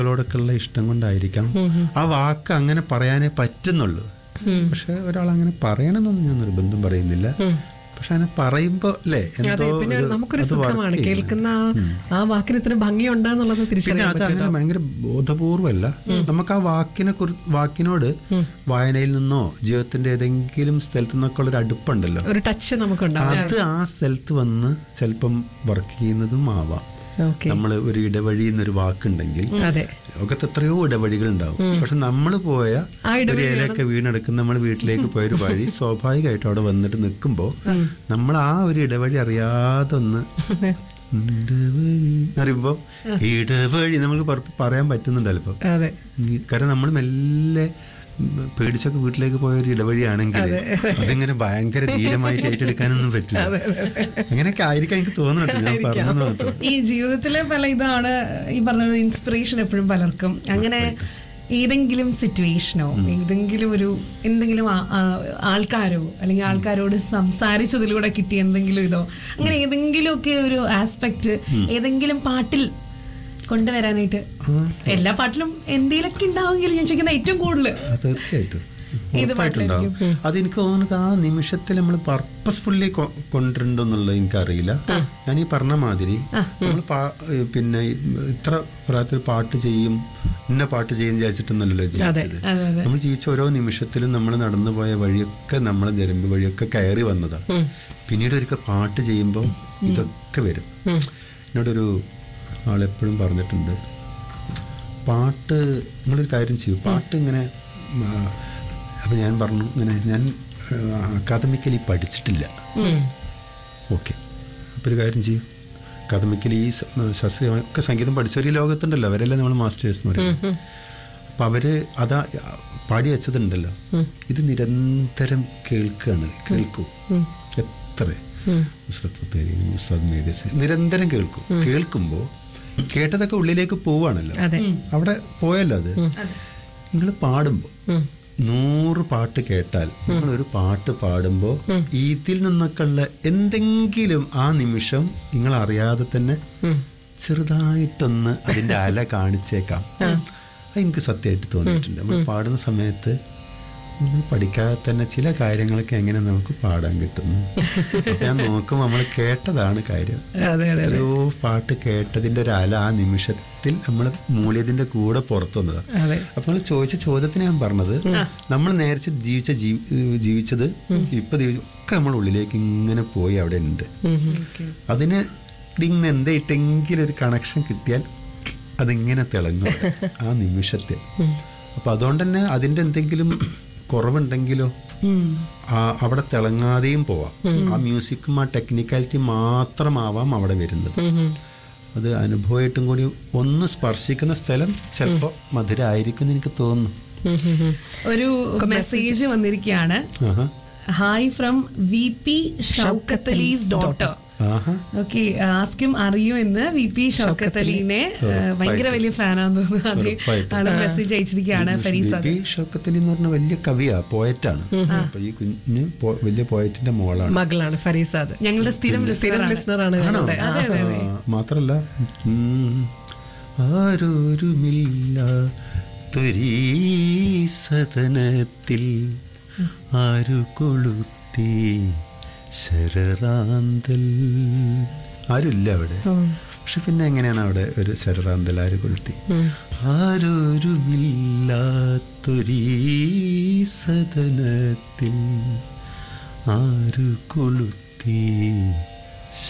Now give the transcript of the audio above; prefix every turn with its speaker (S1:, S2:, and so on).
S1: ോടൊക്കെയുള്ള ഇഷ്ടം കൊണ്ടായിരിക്കാം ആ വാക്ക് അങ്ങനെ പറയാനേ പറ്റുന്നുള്ളൂ പക്ഷെ ഒരാൾ അങ്ങനെ പറയണമെന്നൊന്നും ഞാൻ നിർബന്ധം പറയുന്നില്ല പക്ഷെ അങ്ങനെ പറയുമ്പോ അല്ലേ
S2: അതെ
S1: എന്തോ
S2: പിന്നെ
S1: ഒരു-
S2: നമുക്കൊരു
S1: അത് work
S2: സുഖമാണ്
S1: ചെയ്യുന്നു.
S2: കേൾക്കുന്ന ആ- ആ വാക്കിന് ഇത്ര ഭംഗിയുണ്ടെന്നുള്ളത്
S1: പിന്നെ
S2: തിരിച്ചറിയാൻ
S1: അത് അങ്ങനെ ഭയങ്കര ബോധപൂർവമല്ല നമുക്ക് ആ വാക്കിനെ കുറി വാക്കിനോട് വായനയിൽ നിന്നോ ജീവിതത്തിന്റെ ഏതെങ്കിലും സ്ഥലത്തു നിന്നൊക്കെ ഉള്ള ഒരു അടുപ്പുണ്ടല്ലോ
S2: ഒരു ടച്ച് നമുക്കുണ്ടാവും
S1: അത് ആ സ്ഥലത്ത് വന്ന് ചിലപ്പം വർക്ക് ചെയ്യുന്നതും ആവാം
S2: ഓക്കെ
S1: നമ്മൾ ഒരു ഇടവഴി എന്നൊരു വാക്കുണ്ടെങ്കിൽ
S2: അതെ
S1: ലോകത്ത് എത്രയോ ഇടവഴികൾ ഉണ്ടാവും പക്ഷെ നമ്മൾ പോയ
S2: ആ
S1: ഒരു
S2: ഇടവഴിയാണ്
S1: ഇലയൊക്കെ വീണെടുക്കുന്ന നമ്മൾ വീട്ടിലേക്ക് പോയ ഒരു വഴി സ്വാഭാവികമായിട്ട് അവിടെ വന്നിട്ട് നിൽക്കുമ്പോൾ നമ്മൾ ആ ഒരു ഇടവഴി അറിയാതെ ഒന്ന് ഇടവഴി അറിയുമ്പോൾ ഇടവഴി നമുക്ക് പറ- പറയാൻ പറ്റുന്നുണ്ടല്ലോ ഇപ്പം
S2: അതെ
S1: കാരണം നമ്മൾ മെല്ലെ ഉം, പേടിച്ചൊക്കെ വീട്ടിലേക്ക് പോയ ഒരു ഇടവഴിയാണെങ്കിൽ അതിങ്ങനെ ഭയങ്കര ധീരമായിട്ട് ഏറ്റെടുക്കാനൊന്നും പറ്റില്ല അങ്ങനെയൊക്കെ ആയിരിക്കാം എനിക്ക് തോന്നുന്നുണ്ട് ഞാൻ പറഞ്ഞത് മാത്രം
S3: ഈ ജീവിതത്തിലെ പല ഇതാണ് ഈ പറഞ്ഞ ഒരു ഇൻസ്പിറേഷൻ എപ്പോഴും പലർക്കും അങ്ങനെ ഏതെങ്കിലും സിറ്റുവേഷനോ ഏതെങ്കിലും ഒരു എന്തെങ്കിലും ആ- ആ- ആൾക്കാരോ അല്ലെങ്കിൽ ആൾക്കാരോട് സംസാരിച്ചതിലൂടെ കിട്ടിയ എന്തെങ്കിലും ഇതോ അങ്ങനെ ഏതെങ്കിലും ഒക്കെ ഒരു ആസ്പെക്ട് ഏതെങ്കിലും പാട്ടിൽ കൊണ്ടുവരാനായിട്ട് എല്ലാ പാട്ടിലും എന്തെങ്കിലുമൊക്കെ ഉണ്ടാവുമെങ്കിൽ ഞാൻ ചോദിക്കുന്ന ഏറ്റവും കൂടുതൽ
S1: ആ, തീർച്ചയായിട്ടും
S3: ഏത്
S1: ഉറപ്പായിട്ടുണ്ടാവും അതെനിക്ക് തോന്നുന്നത് ആ നിമിഷത്തിൽ നമ്മൾ പർപ്പസ്ഫുള്ളി കൊണ്ടിട്ടുണ്ടെന്നുള്ളത് എനിക്കറിയില്ല ഞാൻ ഈ പറഞ്ഞ മാതിരി നമ്മൾ പിന്നെ ഈ ഇത്ര പ്രായത്തിൽ പാട്ട് ചെയ്യും ഇന്ന പാട്ട് ചെയ്യും വിചാരിച്ചിട്ടൊന്നുമല്ലല്ലോ ജീവിച്ചത്
S3: അതെ, അതെ.
S1: നമ്മൾ ജീവിച്ച ഓരോ നിമിഷത്തിലും നമ്മൾ നടന്നു പോയ വഴിയൊക്കെ നമ്മൾ നിരമ്പ് വഴിയൊക്കെ കയറി വന്നതാണ് പിന്നീട് ഒരിക്കൽ പാട്ട് ചെയ്യുമ്പോൾ ഇതൊക്കെ വരും എന്നോടൊരു ആളെപ്പോഴും പറഞ്ഞിട്ടുണ്ട് പാട്ട് നിങ്ങളൊരു കാര്യം ചെയ്യൂ പാട്ട് ഇങ്ങനെ അപ്പം ഞാൻ പറഞ്ഞു ഇങ്ങനെ ഞാൻ അക്കാദമിക്കലി പഠിച്ചിട്ടില്ല ഓക്കെ അപ്പോൾ ഒരു കാര്യം ചെയ്യും അക്കാദമിക്കലി ഈ സ- ശാസ്ത്രീയ ഒക്കെ സംഗീതം പഠിച്ചവർ ഈ ലോകത്തുണ്ടല്ലോ അവരെല്ലാം നമ്മൾ മാസ്റ്റേഴ്സ് എന്ന് പറയുന്നത് അപ്പം അവർ അതാ പാടി വെച്ചതുണ്ടല്ലോ ഇത് നിരന്തരം കേൾക്കുകയാണ് കേൾക്കൂ എത്ര നുസ്രത്ത് പേര് ഉസ്താദ് മേധസ് നിരന്തരം കേൾക്കും കേൾക്കുമ്പോൾ കേട്ടതൊക്കെ ഉള്ളിലേക്ക് പോവാണല്ലോ
S2: അതെ
S1: അവിടെ പോയല്ലോ അത് നിങ്ങൾ പാടുമ്പോൾ നൂറ് പാട്ട് കേട്ടാൽ നിങ്ങൾ ഒരു പാട്ട് പാടുമ്പോൾ ഇതിൽ നിന്നൊക്കെ ഉള്ള എന്തെങ്കിലും ആ നിമിഷം നിങ്ങൾ അറിയാതെ തന്നെ ചെറുതായിട്ടൊന്ന് അതിന്റെ അല കാണിച്ചേക്കാം അത് എനിക്ക് സത്യമായിട്ട് തോന്നിയിട്ടുണ്ട് നമ്മൾ പാടുന്ന സമയത്ത് നമ്മൾ പഠിക്കാതെ തന്നെ ചില കാര്യങ്ങളൊക്കെ എങ്ങനെ നമുക്ക് പാടാൻ കിട്ടുന്നു അപ്പൊ ഞാൻ നോക്കുമ്പോൾ നമ്മൾ കേട്ടതാണ് കാര്യം
S2: അതെ അതെ
S1: എത്രയോ പാട്ട് കേട്ടതിന്റെ ഒരു അല ആ നിമിഷത്തിൽ നമ്മൾ മൂല്യത്തിന്റെ കൂടെ പുറത്തു വന്നതാണ്
S2: അതെ
S1: അപ്പൊ നമ്മൾ ചോദിച്ച ചോദ്യത്തിന് ഞാൻ പറഞ്ഞത് നമ്മൾ നേരത്തെ ജീവിച്ച ജീ- ജീവിച്ചത് ഇപ്പൊ ജീവി- ഒക്കെ നമ്മൾ ഉള്ളിലേക്ക് ഇങ്ങനെ പോയി അവിടെ ഉണ്ട് അതിന് ഇങ്ങനെ എന്തായിട്ടെങ്കിലും ഒരു കണക്ഷൻ കിട്ടിയാൽ അതിങ്ങനെ തിളങ്ങും ആ നിമിഷത്തിൽ അപ്പൊ അതുകൊണ്ട് തന്നെ അതിന്റെ എന്തെങ്കിലും കുറവുണ്ടെങ്കിലോ ആ അവിടെ തിളങ്ങാതെയും പോവാം ആ മ്യൂസിക്കും ആ ടെക്നിക്കാലിറ്റി മാത്രമാവാം അവിടെ വരുന്നത് അത് അനുഭവമായിട്ടും കൂടി ഒന്ന് സ്പർശിക്കുന്ന സ്ഥലം ചിലപ്പോൾ മധുരമായിരിക്കും എന്ന് എനിക്ക് തോന്നുന്നു
S3: ഒരു മെസ്സേജ് വന്നിരിക്കുകയാണ്
S1: ആഹാ
S3: hi from V P Shoukathali's daughter
S1: ആഹാ
S3: ഓക്കെ ആസ്കിം അറിയൂ എന്ന് വി പി ഷൗക്കത്തലീനെ ഭയങ്കര വലിയ ഫാനാന്ന് തോന്നുന്നു അതെ
S1: ഉറപ്പായിട്ടും.
S3: ആള് മെസ്സേജ് അയച്ചിരിക്കുകയാണ് ഫരീസ
S1: ബി ഷൗക്കത്തലി എന്ന് പറഞ്ഞ വലിയ കവിയാ പോയറ്റാണ് അപ്പൊ ഈ കുഞ്ഞ് പോ- വലിയ പോയറ്റിന്റെ മോളാണ്
S2: മകളാണ് ഫരീസാദ്
S3: സത്യങ്ങളുടെ സ്ഥിരം
S2: സ്ഥിരം
S3: listener ആണ്.
S2: ലിസണറാണ് ഞങ്ങളുടെ ആ,
S1: ആ, മാത്രല്ല ഉം, ആരോരുമില്ല തൊരീ സദനത്തിൽ ആരു കൊളുത്തി ശരറാന്തൽ ആരുമില്ല അവിടെ പക്ഷെ പിന്നെ എങ്ങനെയാണ് അവിടെ ഒരു ശരറാന്തൽ ആര് കൊളുത്തി ആരോരുമില്ലാത്തൊരീ സദനത്തിൽ ആരു കൊളുത്തി